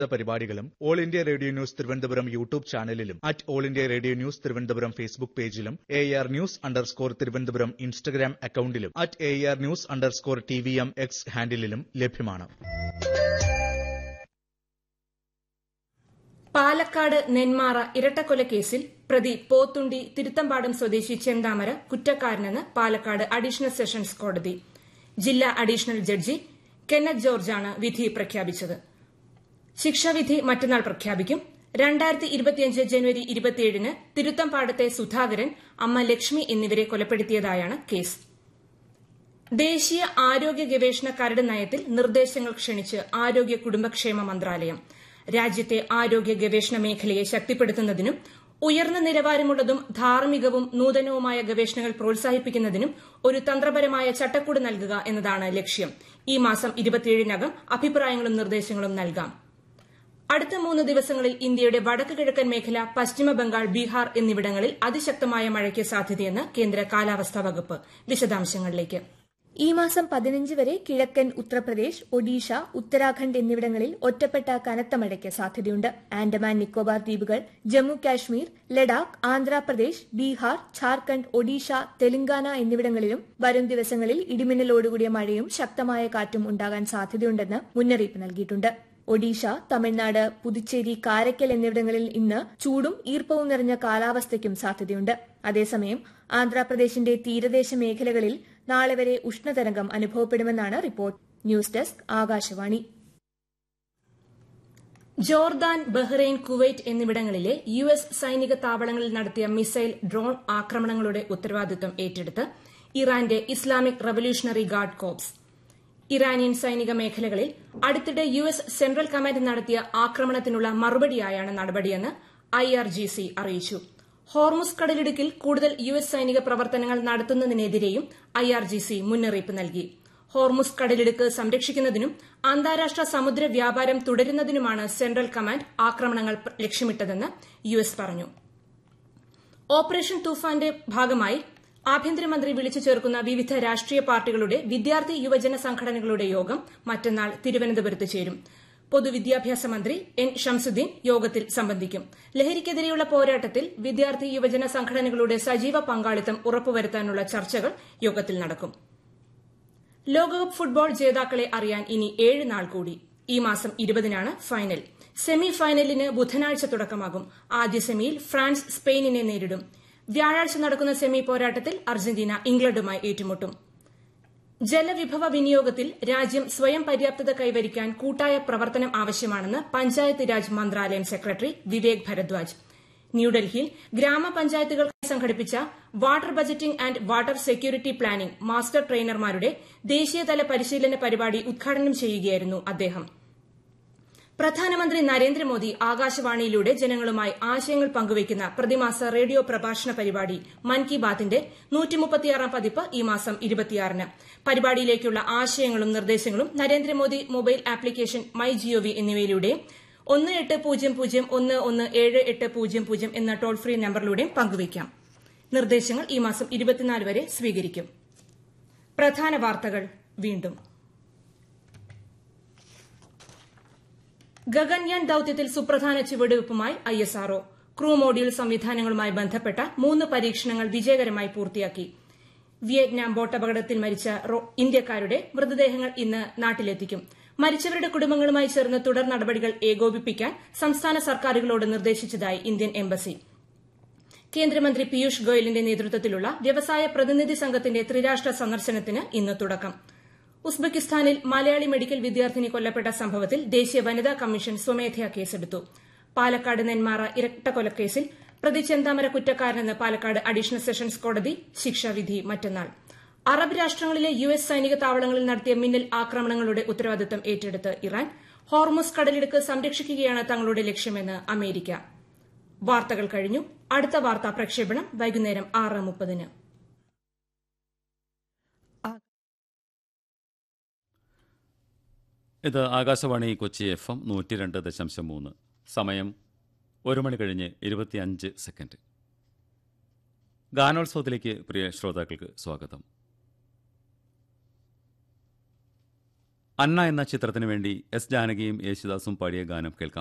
പരിപാടികളും all India radio news Thiruvananthapuram YouTube ചാനലിലും at all India radio news Thiruvananthapuram Facebook പേജിലും A R news underscore Thiruvananthapuram Instagram അക്കൌണ്ടിലും at A R news underscore T V M X ഹാൻഡിലും ലഭ്യമാണ് പാലക്കാട് നെന്മാറ ഇരട്ടക്കൊലക്കേസിൽ പ്രതി പോത്തുണ്ടി തിരുത്തമ്പാടം സ്വദേശി ചെന്താമര കുറ്റക്കാരനെന്ന് പാലക്കാട് അഡീഷണൽ സെഷൻസ് കോടതി ജില്ലാ അഡീഷണൽ ജഡ്ജി കെന്നത്ത് ജോർജാണ് വിധി പ്രഖ്യാപിച്ചത് ശിക്ഷാവിധി മറ്റന്നാൾ പ്രഖ്യാപിക്കും രണ്ടായിരത്തി ഇരുപത്തിയഞ്ച് ജനുവരി ഇരുപത്തിയേഴിന് തിരുത്തമ്പാടത്തെ സുധാകരൻ അമ്മ ലക്ഷ്മി എന്നിവരെ കൊലപ്പെടുത്തിയതായാണ് കേസ് ദേശീയ ആരോഗ്യ ഗവേഷണ കരട് നയത്തിൽ നിർദ്ദേശങ്ങൾ ക്ഷണിച്ച് ആരോഗ്യ കുടുംബക്ഷേമ മന്ത്രാലയം രാജ്യത്തെ ആരോഗ്യ ഗവേഷണ മേഖലയെ ശക്തിപ്പെടുത്തുന്നതിനും ഉയർന്ന നിലവാരമുള്ളതും ധാർമ്മികവും നൂതനവുമായ ഗവേഷണങ്ങൾ പ്രോത്സാഹിപ്പിക്കുന്നതിനും ഒരു തന്ത്രപരമായ ചട്ടക്കൂട് നൽകുക എന്നതാണ് ലക്ഷ്യം ഈ മാസം ഇരുപത്തിയേഴിനകം അഭിപ്രായങ്ങളും നിർദ്ദേശങ്ങളും നൽകാം അടുത്ത മൂന്ന് ദിവസങ്ങളിൽ ഇന്ത്യയുടെ വടക്ക് കിഴക്കൻ മേഖല പശ്ചിമ ബംഗാൾ ബീഹാർ എന്നിവിടങ്ങളിൽ അതിശക്തമായ മഴയ്ക്ക് സാധ്യതയെന്ന് കേന്ദ്ര കാലാവസ്ഥാ വകുപ്പ് വിശദാംശങ്ങളിലേക്ക് ഈ മാസം പതിനഞ്ച് വരെ കിഴക്കൻ ഉത്തർപ്രദേശ് ഒഡീഷ ഉത്തരാഖണ്ഡ് എന്നിവിടങ്ങളിൽ ഒറ്റപ്പെട്ട കനത്ത മഴയ്ക്ക് സാധ്യതയുണ്ട് ആൻഡമാൻ നിക്കോബാർ ദ്വീപുകൾ ജമ്മു കാശ്മീർ ലഡാക്ക് ആന്ധ്രാപ്രദേശ് ബീഹാർ ഝാർഖണ്ഡ് ഒഡീഷ തെലങ്കാന എന്നിവിടങ്ങളിലും വരും ദിവസങ്ങളിൽ ഇടിമിന്നലോടുകൂടിയ മഴയും ശക്തമായ കാറ്റും ഉണ്ടാകാൻ സാധ്യതയുണ്ടെന്ന് മുന്നറിയിപ്പ് നൽകിയിട്ടുണ്ട് ഒഡീഷ തമിഴ്നാട് പുതുച്ചേരി കാരയ്ക്കൽ എന്നിവിടങ്ങളിൽ ഇന്ന് ചൂടും ഈർപ്പവും നിറഞ്ഞ കാലാവസ്ഥയ്ക്കും സാധ്യതയുണ്ട് അതേസമയം ആന്ധ്രാപ്രദേശിന്റെ തീരദേശ മേഖലകളിൽ നാളെ വരെ ഉഷ്ണതരംഗം അനുഭവപ്പെടുമെന്നാണ് report news desk Akashvani Jordan Bahrain Kuwait എന്നിവിടങ്ങളിലെ യു എസ് സൈനിക താവളങ്ങളിൽ നടത്തിയ മിസൈൽ ഡ്രോൺ ആക്രമണങ്ങളുടെ ഉത്തരവാദിത്തം ഏറ്റെടുത്ത് ഇറാന്റെ Islamic revolutionary guard corps Iranian സൈനിക മേഖലകളിൽ അടുത്തിടെ യു എസ് സെൻട്രൽ കമാൻഡ് നടത്തിയ ആക്രമണത്തിനുള്ള മറുപടിയായാണ് നടപടിയെന്ന് ഐ ആർ ജി സി അറിയിച്ചു ഹോർമുസ് കടലിടുക്കിൽ കൂടുതൽ യു എസ് സൈനിക പ്രവർത്തനങ്ങൾ നടത്തുന്നതിനെതിരെയും ഐ ആർ ജി സി മുന്നറിയിപ്പ് നൽകി ഹോർമുസ് കടലിടുക്ക് സംരക്ഷിക്കുന്നതിനും അന്താരാഷ്ട്ര സമുദ്ര വ്യാപാരം തുടരുന്നതിനുമാണ് സെൻട്രൽ കമാൻഡ് ആക്രമണങ്ങൾ ലക്ഷ്യമിട്ടതെന്ന് യു എസ് പറഞ്ഞു ഓപ്പറേഷൻ തൂഫാന്റെ ഭാഗമായി ആഭ്യന്തരമന്ത്രി വിളിച്ചു ചേർക്കുന്ന വിവിധ രാഷ്ട്രീയ പാർട്ടികളുടെ വിദ്യാർത്ഥി യുവജന സംഘടനകളുടെ യോഗം മറ്റന്നാൾ തിരുവനന്തപുരത്ത് ചേരും പൊതുവിദ്യാഭ്യാസ മന്ത്രി എൻ ഷംസുദ്ദീൻ യോഗത്തിൽ സംബന്ധിക്കും ലഹരിക്കെതിരെയുള്ള പോരാട്ടത്തിൽ വിദ്യാർത്ഥി യുവജന സംഘടനകളുടെ സജീവ പങ്കാളിത്തം ഉറപ്പുവരുത്താനുള്ള ചർച്ചകൾ യോഗത്തിൽ നടക്കും ലോകകപ്പ് ഫുട്ബോൾ ജേതാക്കളെ അറിയാൻ ഇനി ഏഴ് നാൾ കൂടി ഈ മാസം ഇരുപതിനാണ് ഫൈനൽ സെമി ഫൈനലിന് ബുധനാഴ്ച തുടക്കമാകും ആദ്യ സെമിയിൽ ഫ്രാൻസ് സ്പെയിനിനെ നേരിടും വ്യാഴാഴ്ച നടക്കുന്ന സെമി പോരാട്ടത്തിൽ അർജന്റീന ഇംഗ്ലണ്ടുമായി ഏറ്റുമുട്ടും ജലവിഭവ വിനിയോഗത്തിൽ രാജ്യം സ്വയം പര്യാപ്തത കൈവരിക്കാൻ കൂട്ടായ പ്രവർത്തനം ആവശ്യമാണെന്ന് പഞ്ചായത്ത് രാജ് മന്ത്രാലയം സെക്രട്ടറി വിവേക് ഭരദ്വാജ് ന്യൂഡൽഹിയിൽ ഗ്രാമപഞ്ചായത്തുകൾക്കായി സംഘടിപ്പിച്ച water budgeting and water security planning master ട്രെയിനർമാരുടെ ദേശീയതല പരിശീലന പരിപാടി ഉദ്ഘാടനം ചെയ്യുകയായിരുന്നു അദ്ദേഹം പ്രധാനമന്ത്രി നരേന്ദ്രമോദി ആകാശവാണിയിലൂടെ ജനങ്ങളുമായി ആശയങ്ങൾ പങ്കുവയ്ക്കുന്ന പ്രതിമാസ റേഡിയോ പ്രഭാഷണ പരിപാടി മൻ കി ബാത്തിന്റെ പതിപ്പ് ഈ മാസം ഇരുപത്തിയാറിന് പരിപാടിയിലേക്കുള്ള ആശയങ്ങളും നിർദ്ദേശങ്ങളും Narendra Modi mobile application my G O V എന്നിവയിലൂടെയും ഒന്ന് എട്ട് പൂജ്യം പൂജ്യം ഒന്ന് ഒന്ന് ഏഴ് എട്ട് പൂജ്യം പൂജ്യം എന്ന ടോൾ ഫ്രീ നമ്പറിലൂടെയും പങ്കുവയ്ക്കാം നിർദ്ദേശങ്ങൾ ഈ മാസം ഇരുപത്തിനാല് വരെ സ്വീകരിക്കും പ്രധാന വാർത്തകൾ വീണ്ടും ഗഗൻയാൻ ദൌത്യത്തിൽ സുപ്രധാന ചുവടുവയ്പുമായി ഐഎസ്ആർഒ ക്രൂ മോഡ്യൂൾ സംവിധാനങ്ങളുമായി ബന്ധപ്പെട്ട മൂന്ന് പരീക്ഷണങ്ങൾ വിജയകരമായി പൂർത്തിയാക്കി വിയറ്റ്നാം ബോട്ടപകടത്തിൽ മരിച്ച ഇന്ത്യക്കാരുടെ മൃതദേഹങ്ങൾ ഇന്ന് നാട്ടിലെത്തിക്കും മരിച്ചവരുടെ കുടുംബങ്ങളുമായി ചേർന്ന് തുടർ നടപടികൾ ഏകോപിപ്പിക്കാൻ സംസ്ഥാന സർക്കാരുകളോട് നിർദ്ദേശിച്ചതായി ഇന്ത്യൻ എംബസി കേന്ദ്രമന്ത്രി പീയൂഷ് ഗോയലിന്റെ നേതൃത്വത്തിലുള്ള വ്യവസായ പ്രതിനിധി സംഘത്തിന്റെ ത്രിരാഷ്ട്ര സന്ദർശനത്തിന് ഇന്ന് തുടക്കം ഉസ്ബെക്കിസ്ഥാനിൽ മലയാളി മെഡിക്കൽ വിദ്യാർത്ഥിനി കൊല്ലപ്പെട്ട സംഭവത്തിൽ ദേശീയ വനിതാ കമ്മീഷൻ സ്വമേധയാ കേസെടുത്തു പാലക്കാട് നെന്മാറ ഇരട്ടക്കൊലക്കേസിൽ പ്രതി ചെന്താമര കുറ്റക്കാരനെന്ന് പാലക്കാട് അഡീഷണൽ സെഷൻസ് കോടതി ശിക്ഷാവിധി മറ്റന്നാൾ അറബ് രാഷ്ട്രങ്ങളിലെ യു എസ് സൈനിക താവളങ്ങളിൽ നടത്തിയ മിന്നൽ ആക്രമണങ്ങളുടെ ഉത്തരവാദിത്തം ഏറ്റെടുത്ത് ഇറാൻ ഹോർമുസ് കടലിടുക്ക് സംരക്ഷിക്കുകയാണ് തങ്ങളുടെ ലക്ഷ്യമെന്ന് അമേരിക്ക വാർത്തകൾ കഴിഞ്ഞു അടുത്ത വാർത്താ പ്രക്ഷേപണം വൈകുന്നേരം ആറ് മുപ്പതിന് ഇത് ആകാശവാണി കൊച്ചി എഫ് എം നൂറ്റി രണ്ട് ദശാംശം മൂന്ന് സമയം ഒരു മണി കഴിഞ്ഞ് ഇരുപത്തിയഞ്ച് സെക്കൻഡ് ഗാനോത്സവത്തിലേക്ക് പ്രിയ ശ്രോതാക്കൾക്ക് സ്വാഗതം അന്ന എന്ന ചിത്രത്തിനു വേണ്ടി എസ് ജാനകിയും യേശുദാസും പാടിയ ഗാനം കേൾക്കാം